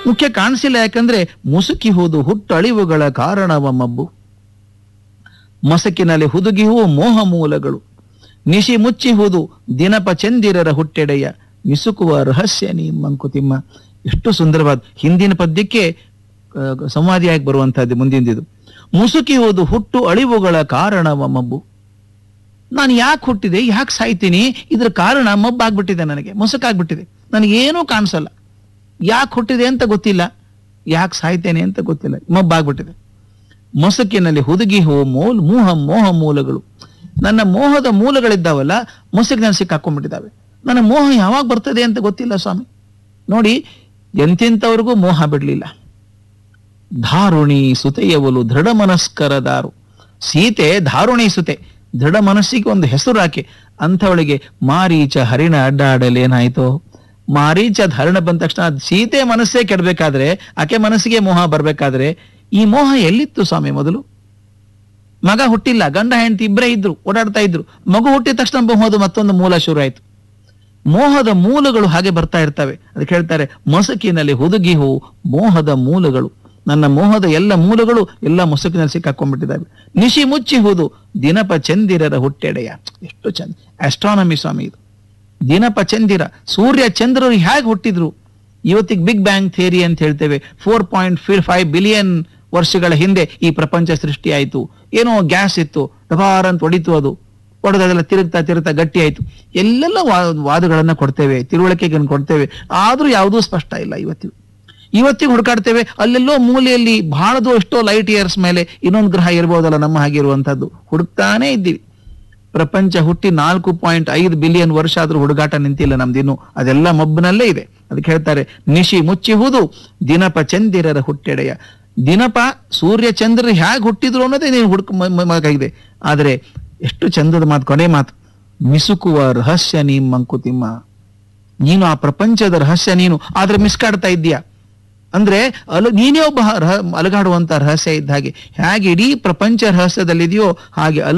ಮುಖ್ಯ ಕಾಣಿಸಿಲ್ಲ ಯಾಕಂದ್ರೆ ಮುಸುಕಿ ಹೋದು ಹುಟ್ಟಳಿವುಗಳ ಕಾರಣವ ಮಬ್ಬು ಮಸಕಿನಲ್ಲಿ ಹುದುಗಿಹುವು ಮೋಹ ಮೂಲಗಳು ನಿಶಿ ಮುಚ್ಚಿಹುದು ದಿನಪ ಚಂದಿರರ ಹುಟ್ಟೆಡೆಯ ಮಿಸುಕುವ ರಹಸ್ಯ ನೀ ಮಂಕುತಿಮ್ಮ ಎಷ್ಟು ಸುಂದರವಾದ ಹಿಂದಿನ ಪದ್ಯಕ್ಕೆ ಆ, ಸಂವಾದಿಯಾಗಿ ಬರುವಂತಹದ್ದು ಮುಂದಿಂದಿದು ಮುಸುಕಿ ಹೋದು ಹುಟ್ಟು ಅಳಿವುಗಳ ಕಾರಣವ ಮಬ್ಬು ನಾನು ಯಾಕೆ ಹುಟ್ಟಿದೆ ಯಾಕೆ ಸಾಯ್ತೀನಿ ಇದ್ರ ಕಾರಣ ಮಬ್ಬಾಗ್ಬಿಟ್ಟಿದೆ ನನಗೆ ಮುಸುಕಾಗ್ಬಿಟ್ಟಿದೆ ನನಗೇನೂ ಕಾಣಿಸಲ್ಲ ಯಾಕೆ ಹುಟ್ಟಿದೆ ಅಂತ ಗೊತ್ತಿಲ್ಲ ಯಾಕೆ ಸಾಯ್ತೇನೆ ಅಂತ ಗೊತ್ತಿಲ್ಲ ಮಬ್ಬಾಗ್ಬಿಟ್ಟಿದೆ ಮೊಸಕಿನಲ್ಲಿ ಹುದುಗಿ ಹೋ ಮೋಲ್ ಮೋಹ ಮೋಹ ಮೂಲಗಳು ನನ್ನ ಮೋಹದ ಮೂಲಗಳಿದ್ದಾವಲ್ಲ ಮೊಸಕಿನಲ್ಲಿ ಸಿಕ್ಕಾಕೊಂಡ್ಬಿಟ್ಟಿದ್ದಾವೆ ನನ್ನ ಮೋಹ ಯಾವಾಗ ಬರ್ತದೆ ಅಂತ ಗೊತ್ತಿಲ್ಲ ಸ್ವಾಮಿ ನೋಡಿ ಎಂತೆಂಥವ್ರಿಗೂ ಮೋಹ ಬಿಡ್ಲಿಲ್ಲ ಧಾರುಣಿ ಸುತೆಯವಲು ದೃಢ ಮನಸ್ಕರ ದಾರು ಸೀತೆ ಧಾರುಣಿ ಸುತೆ ದೃಢ ಮನಸ್ಸಿಗೆ ಒಂದು ಹೆಸರು ಆಕೆ ಅಂಥವಳಿಗೆ ಮಾರೀಚ ಹರಿಣ ಅಡ್ಡಾಡಲೇನಾಯ್ತೋ ಮಾರೀಚ ಧರಣ ಬಂದ ತಕ್ಷಣ ಅದ್ ಸೀತೆ ಮನಸ್ಸೇ ಕೆಡಬೇಕಾದ್ರೆ ಆಕೆ ಮನಸ್ಸಿಗೆ ಮೋಹ ಬರ್ಬೇಕಾದ್ರೆ ಈ ಮೋಹ ಎಲ್ಲಿತ್ತು ಸ್ವಾಮಿ ಮೊದಲು ಮಗ ಹುಟ್ಟಿಲ್ಲ ಗಂಡ ಹೆಂಡತಿ ಇಬ್ಬರೇ ಇದ್ರು ಓಡಾಡ್ತಾ ಇದ್ರು ಮಗು ಹುಟ್ಟಿದ ತಕ್ಷಣ ಮೋಹದ ಮತ್ತೊಂದು ಮೂಲ ಶುರು ಆಯ್ತು ಮೋಹದ ಮೂಲಗಳು ಹಾಗೆ ಬರ್ತಾ ಇರ್ತವೆ ಅದಕ್ಕೆ ಹೇಳ್ತಾರೆ ಮೊಸಕಿನಲ್ಲಿ ಹುದುಗಿ ಹೂ ಮೋಹದ ಮೂಲಗಳು ನನ್ನ ಮೋಹದ ಎಲ್ಲ ಮೂಲಗಳು ಎಲ್ಲ ಮೊಸಕಿನಲ್ಲಿ ಸಿಕ್ಕಾಕೊಂಡ್ಬಿಟ್ಟಿದ್ದಾವೆ ನಿಶಿ ಮುಚ್ಚಿ ಹೋದು ದಿನಪ ಚಂದಿರರ ಹುಟ್ಟೆಡೆಯ ಎಷ್ಟು ಚಂದ ಆಸ್ಟ್ರಾನಮಿ ಸ್ವಾಮಿ ಇದು ದಿನಪ ಚಂದಿರ ಸೂರ್ಯ ಚಂದ್ರರು ಹೇಗೆ ಹುಟ್ಟಿದ್ರು ಇವತ್ತಿಗೆ ಬಿಗ್ ಬ್ಯಾಂಗ್ ಥಿಯರಿ ಅಂತ ಹೇಳ್ತೇವೆ ಫೋರ್ ಪಾಯಿಂಟ್ ಫೈವ್ ಬಿಲಿಯನ್ ವರ್ಷಗಳ ಹಿಂದೆ ಈ ಪ್ರಪಂಚ ಸೃಷ್ಟಿ ಆಯಿತು ಏನೋ ಗ್ಯಾಸ್ ಇತ್ತು ಡಬಾರ್ ಅಂತ ಹೊಡಿತು ಅದು ಹೊಡೆದದೆಲ್ಲ ತಿರುಗ್ತಾ ತಿರುಗ್ತಾ ಗಟ್ಟಿ ಆಯ್ತು ಎಲ್ಲೆಲ್ಲ ವಾ- ವಾದಗಳನ್ನ ಕೊಡ್ತೇವೆ ತಿಳುವಳಿಕೆಗಳನ್ನು ಕೊಡ್ತೇವೆ ಆದ್ರೂ ಯಾವುದೂ ಸ್ಪಷ್ಟ ಇಲ್ಲ ಇವತ್ತಿಗೂ ಇವತ್ತಿಗೆ ಹುಡುಕಾಡ್ತೇವೆ ಅಲ್ಲೆಲ್ಲೋ ಮೂಲೆಯಲ್ಲಿ ಬಹಳದೋ ಎಷ್ಟೋ ಲೈಟ್ ಇಯರ್ಸ್ ಮೇಲೆ ಇನ್ನೊಂದು ಗ್ರಹ ಇರ್ಬೋದಲ್ಲ ನಮ್ಮ ಹಾಗೆ ಇರುವಂತದ್ದು ಹುಡುಕ್ತಾನೇ ಇದ್ದೀವಿ ಪ್ರಪಂಚ ಹುಟ್ಟಿ ನಾಲ್ಕು ಪಾಯಿಂಟ್ ಐದು ಬಿಲಿಯನ್ ವರ್ಷ ಆದ್ರೂ ಹುಡುಗಾಟ ನಿಂತಿಲ್ಲ ನಮ್ದಿನ್ನು ಅದೆಲ್ಲ ಮಬ್ಬಿನಲ್ಲೇ ಇದೆ ಅದಕ್ಕೆ ಹೇಳ್ತಾರೆ ನಿಶಿ ಮುಚ್ಚಿಹುದು ದಿನಪ ಚಂದಿರರ ಹುಟ್ಟೆಡೆಯ ದಿನಪ ಸೂರ್ಯ ಚಂದ್ರರು ಹೇಗೆ ಹುಟ್ಟಿದ್ರು ಅನ್ನೋದೇ ನೀವು ಹುಡುಕ ಮಗಾಗಿದೆ ಆದರೆ ಎಷ್ಟು ಚಂದದ ಮಾತು ಕೊನೆ ಮಾತು ಮಿಸುಕುವ ರಹಸ್ಯ ನೀ ಮಂಕುತಿಮ್ಮ ನೀನು ಆ ಪ್ರಪಂಚದ ರಹಸ್ಯ ನೀನು ಆದ್ರೆ ಮಿಸ್ಕಾಡ್ತಾ ಇದ್ದೀಯಾ ಅಂದ್ರೆ ಅಲ ನೀನೇ ಒಬ್ಬ ರಹ- ಅಲಗಾಡುವಂತ ರಹಸ್ಯ ಇದ್ದ ಹಾಗೆ ಹೇಗೆ ಇಡೀ ಪ್ರಪಂಚ ರಹಸ್ಯದಲ್ಲಿದೆಯೋ ಹಾಗೆ ಅಲ